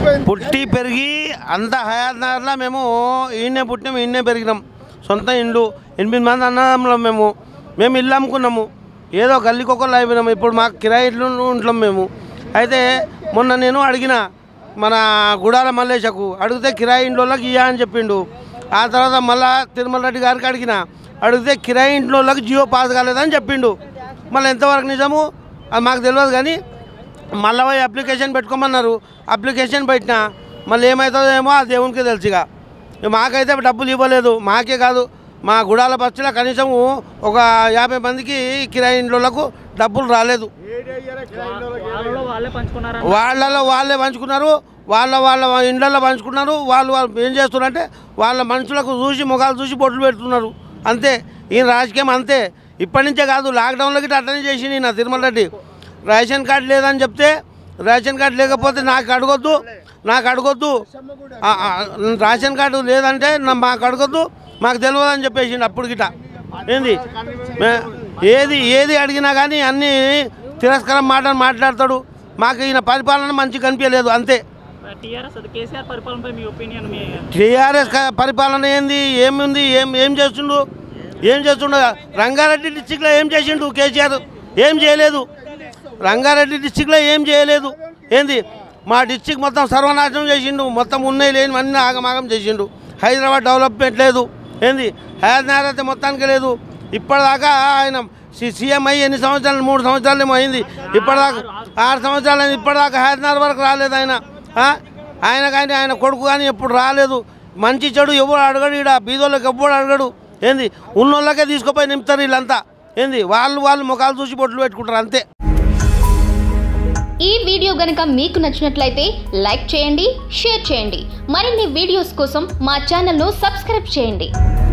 అయిపోయింది పుట్టి పెరిగి అంత హయాత్ నగర్లో మేము ఈయనే పుట్టినాం ఈయనే పెరిగినాం సొంత ఇండ్లు ఎనిమిది మంది అన్నదమ్ములం మేము మేము ఇల్లు అమ్ముకున్నాము ఏదో గల్లీకొకళ్ళు అయిపోయినాము ఇప్పుడు మాకు కిరాయి ఇల్లు ఉంటున్నాం మేము అయితే మొన్న నేను అడిగిన మన గుడాల మల్లేశకు అడిగితే కిరాయి ఇంట్లోకి ఇయ్యా అని చెప్పిండు ఆ తర్వాత మళ్ళా తిరుమల రెడ్డి గారికి అడిగిన అడిగితే కిరాయి ఇంట్లోకి జియో పాస్ కాలేదని చెప్పిండు మళ్ళీ ఎంతవరకు నిజము అది మాకు తెలియదు కానీ మళ్ళీ పోయి అప్లికేషన్ పెట్టుకోమన్నారు అప్లికేషన్ పెట్టినా మళ్ళీ ఏమవుతుందో ఏమో ఆ దేవునికి తెలుసుగా ఇక మాకైతే డబ్బులు ఇవ్వలేదు మాకే కాదు మా గుడాల బస్సులో కనీసం ఒక యాభై మందికి కిరాయి ఇండ్లకు డబ్బులు రాలేదు వాళ్ళలో వాళ్ళే పంచుకున్నారా వాళ్ళలో వాళ్ళే పంచుకున్నారు వాళ్ళ వాళ్ళ ఇండ్లలో పంచుకున్నారు వాళ్ళు వాళ్ళు ఏం చేస్తున్నారంటే వాళ్ళ మనుషులకు చూసి ముఖాలు చూసి బొట్లు పెడుతున్నారు అంతే ఈ రాజకీయం అంతే ఇప్పటి నుంచే కాదు లాక్డౌన్లో గిట్ట అటెండ్ చేసింది నా తిరుమల రెడ్డి రేషన్ కార్డు లేదని చెప్తే రేషన్ కార్డు లేకపోతే నాకు అడగొద్దు నాకు అడగొద్దు ఆ, ఆ, రేషన్ కార్డు లేదంటే నా మాకు అడగొద్దు మాకు తెలియదు అని చెప్పేసిండు అప్పుడు గిట్ట ఏంది మే- ఏది ఏది అడిగినా కానీ అన్నీ తిరస్కారం మాట మాట్లాడతాడు మాకు ఈయన పరిపాలన మంచి కనిపించలేదు అంతే టీఆర్ఎస్ అది కేసీఆర్ పరిపాలనపై మీ ఒపీనియన్ మీ టీఆర్ఎస్ క- పరిపాలన ఏంది ఏముంది ఏం ఏం చేస్తుండు ఏం చేస్తుండు రంగారెడ్డి డిస్టిక్లో ఏం చేసిండు కేసీఆర్ ఏం చేయలేదు రంగారెడ్డి డిస్టిక్లో ఏం చేయలేదు ఏంది మా డిస్టిక్ మొత్తం సర్వనాశనం చేసిండు మొత్తం ఉన్నాయి లేని అన్ని ఆగమాగం చేసిండు హైదరాబాద్ డెవలప్మెంట్ లేదు ఏంది హైదరాబాద్ అయితే మొత్తానికి లేదు ఇప్పటిదాకా ఆయన సి- సీఎం అయ్యి ఎన్ని సంవత్సరాలు మూడు సంవత్సరాలు ఏమో అయింది ఇప్పటిదాకా ఆరు సంవత్సరాలు అయింది ఇప్పటిదాకా హైదరాబాద్ వరకు రాలేదు ఆయన ఆ? ఆయన కానీ ఆయన కొడుకు కానీ ఎప్పుడు రాలేదు మంచి చెడు ఎవరు అడగడు ఈడ బీదోళ్ళకి ఎవ్వడు అడగడు ఏంది ఉన్నోళ్ళకే తీసుకుపోయి నింపుతారు వీళ్ళంతా ఏంది వాళ్ళు వాళ్ళు ముఖాలు చూసి బొట్లు పెట్టుకుంటారు అంతే ఈ వీడియో గనక మీకు నచ్చినట్లయితే లైక్ చేయండి షేర్ చేయండి మరిన్ని వీడియోస్ కోసం మా ఛానల్ను సబ్స్క్రైబ్ చేయండి